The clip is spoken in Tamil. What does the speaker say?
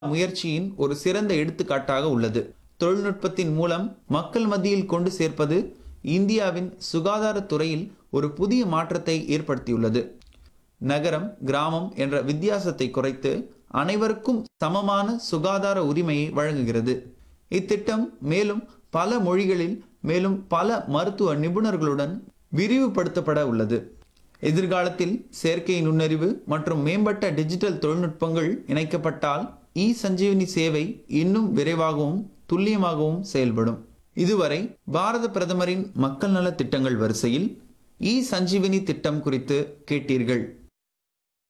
முயற்சியின் ஒரு சிறந்த எடுத்துக்காட்டாக உள்ளது தொழில்நுட்பத்தின் மூலம் மக்கள் மத்தியில் கொண்டு சேர்ப்பது இந்தியாவின் சுகாதாரத் துறையில் ஒரு புதிய மாற்றத்தை ஏற்படுத்தியுள்ளது நகரம் கிராமம் என்ற வித்தியாசத்தை குறைத்து அனைவருக்கும் சமமான சுகாதார உரிமையை வழங்குகிறது இத்திட்டம் மேலும் பல மொழிகளில் மேலும் பல மருத்துவ நிபுணர்களுடன் விரிவுபடுத்தப்பட உள்ளது எதிர்காலத்தில் செயற்கை நுண்ணறிவு மற்றும் மேம்பட்ட டிஜிட்டல் தொழில்நுட்பங்கள் இணைக்கப்பட்டால் இ சஞ்சீவனி சேவை இன்னும் விரைவாகவும் துல்லியமாகவும் செயல்படும் இதுவரை பாரத பிரதமரின் மக்கள் நல திட்டங்கள் வரிசையில் இ சஞ்சீவனி திட்டம் குறித்து கேட்டீர்கள்